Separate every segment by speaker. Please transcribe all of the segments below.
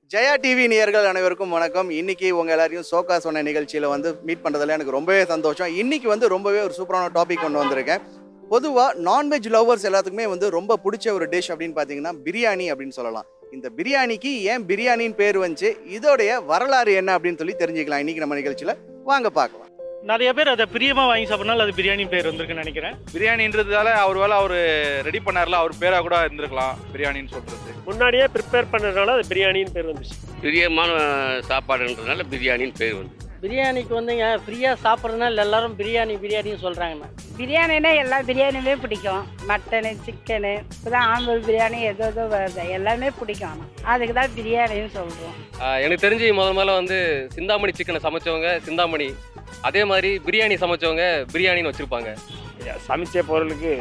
Speaker 1: Jaya TV நேயர்கள் அனைவருக்கும் வணக்கம் இன்னைக்கு உங்க எல்லாரையும் சோகா சொன்ன நிகழ்ச்சியில வந்து மீட் பண்றதுல எனக்கு ரொம்பவே சந்தோஷம் இன்னைக்கு வந்து ரொம்பவே ஒரு சூப்பரான டாபிக் கொண்டு வந்திருக்கேன் பொதுவாக நான்வெஜ் லவ்வர்ஸ் எல்லாத்துக்குமே வந்து ரொம்ப பிடிச்ச ஒரு டிஷ் அப்படின்னு பார்த்தீங்கன்னா பிரியாணி அப்படின்னு சொல்லலாம் இந்த பிரியாணிக்கு ஏன் பிரியாணின்னு பேர் வந்துச்சு இதோடைய வரலாறு என்ன அப்படின்னு சொல்லி தெரிஞ்சுக்கலாம் இன்னைக்கு நம்ம நிகழ்ச்சியில வாங்க பார்க்கலாம்
Speaker 2: நிறைய பேர் அதை பிரியமா வாங்கி சாப்பிடனால அது பிரியாணி பேர் வந்திருக்குன்னு நினைக்கிறேன்
Speaker 3: பிரியாணின்றதால அவர் வேலை அவர் ரெடி பண்ணார்ல அவர் பேரா கூட இருந்திருக்கலாம் பிரியாணின்னு சொல்றது
Speaker 4: முன்னாடியே ப்ரிப்பேர் பண்ணதுனால அது பிரியாணின்னு பேர் வந்துச்சு
Speaker 5: பிரியமான சாப்பாடுன்றதுனால பிரியாணின்னு பேர் வந்து
Speaker 6: பிரியாணிக்கு வந்துங்க ஃப்ரீயாக சாப்பிட்றதுனால எல்லாரும் பிரியாணி பிரியாணின்னு சொல்கிறாங்கண்ணா
Speaker 7: பிரியாணினா எல்லா பிரியாணியுமே பிடிக்கும் மட்டனு சிக்கனு இப்போதான் ஆம்பூர் பிரியாணி எதோ எதோ வருது எல்லாமே பிடிக்கும் ஆனால் அதுக்கு தான் பிரியாணின்னு சொல்கிறோம்
Speaker 8: ஆஹ் எனக்கு தெரிஞ்சு முத முதல்ல வந்து சிந்தாமணி சிக்கனை சமைச்சவங்க சிந்தாமணி அதே மாதிரி பிரியாணி சமைச்சவங்க பிரியாணின்னு வச்சிருப்பாங்க
Speaker 4: சமைச்ச பொருளுக்கு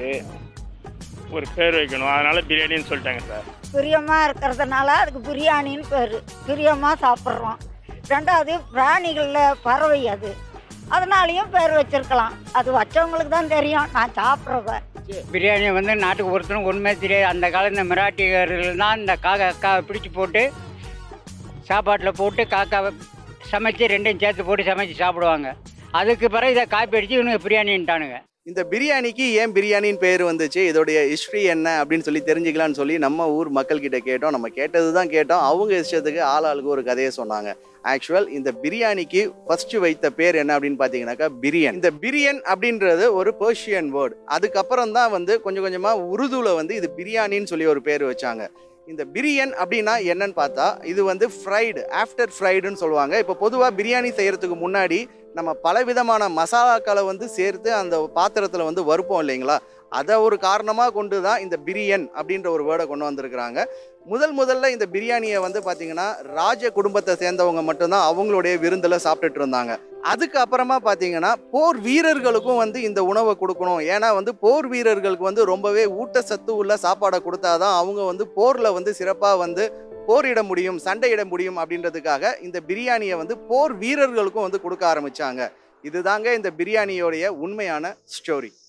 Speaker 4: ஒரு பேர் வைக்கணும் அதனால பிரியாணின்னு சொல்லிட்டாங்க சார்
Speaker 7: பிரியமாக இருக்கிறதுனால அதுக்கு பிரியாணின்னு பேர் பிரியமாக சாப்பிட்றோம் ரெண்டாவது பிராணிகளில் பறவை அது அதனாலையும் பேர் வச்சிருக்கலாம் அது வச்சவங்களுக்கு தான் தெரியும் நான் சாப்பிட்றவ
Speaker 6: பிரியாணி வந்து நாட்டுக்கு ஒருத்தரும் உண்மை தெரியாது அந்த காலத்து மிராட்டிகர்கள் தான் இந்த காக்கா காவை பிடிச்சி போட்டு சாப்பாட்டில் போட்டு காக்காவை சமைச்சு ரெண்டையும் சேர்த்து போட்டு சமைச்சு சாப்பிடுவாங்க அதுக்கு பிறகு இதை காப்பி அடித்து இவனுக்கு பிரியாணின்ட்டானுங்க
Speaker 1: இந்த பிரியாணிக்கு ஏன் பிரியாணின்னு பேர் வந்துச்சு இதோடைய ஹிஸ்ட்ரி என்ன அப்படின்னு சொல்லி தெரிஞ்சுக்கலாம்னு சொல்லி நம்ம ஊர் மக்கள் கிட்ட கேட்டோம் நம்ம கேட்டது தான் கேட்டோம் அவங்க இஷ்டத்துக்கு ஆளாளுக்கு ஒரு கதையை சொன்னாங்க ஆக்சுவல் இந்த பிரியாணிக்கு ஃபர்ஸ்ட் வைத்த பேர் என்ன அப்படின்னு பார்த்தீங்கன்னாக்கா பிரியன் இந்த பிரியன் அப்படின்றது ஒரு பெர்ஷியன் வேர்டு அதுக்கப்புறம் தான் வந்து கொஞ்சம் கொஞ்சமாக உருதுல வந்து இது பிரியாணின்னு சொல்லி ஒரு பேர் வச்சாங்க இந்த பிரியன் அப்படின்னா என்னன்னு பார்த்தா இது வந்து ஃப்ரைடு ஆஃப்டர் ஃப்ரைடுன்னு சொல்லுவாங்க இப்போ பொதுவாக பிரியாணி செய்யறதுக்கு முன்னாடி நம்ம பலவிதமான மசாலாக்களை வந்து சேர்த்து அந்த பாத்திரத்தில் வந்து வறுப்போம் இல்லைங்களா அதை ஒரு காரணமாக கொண்டு தான் இந்த பிரியன் அப்படின்ற ஒரு வேர்டை கொண்டு வந்திருக்கிறாங்க முதல் முதல்ல இந்த பிரியாணியை வந்து பார்த்தீங்கன்னா ராஜ குடும்பத்தை சேர்ந்தவங்க மட்டும்தான் அவங்களுடைய விருந்தில் சாப்பிட்டுட்டு இருந்தாங்க அதுக்கு அப்புறமா பார்த்தீங்கன்னா போர் வீரர்களுக்கும் வந்து இந்த உணவை கொடுக்கணும் ஏன்னா வந்து போர் வீரர்களுக்கு வந்து ரொம்பவே ஊட்டச்சத்து உள்ள சாப்பாடை கொடுத்தாதான் அவங்க வந்து போரில் வந்து சிறப்பாக வந்து போரிட முடியும் சண்டையிட முடியும் அப்படின்றதுக்காக இந்த பிரியாணியை வந்து போர் வீரர்களுக்கும் வந்து கொடுக்க ஆரம்பிச்சாங்க இதுதாங்க இந்த பிரியாணியோடைய உண்மையான ஸ்டோரி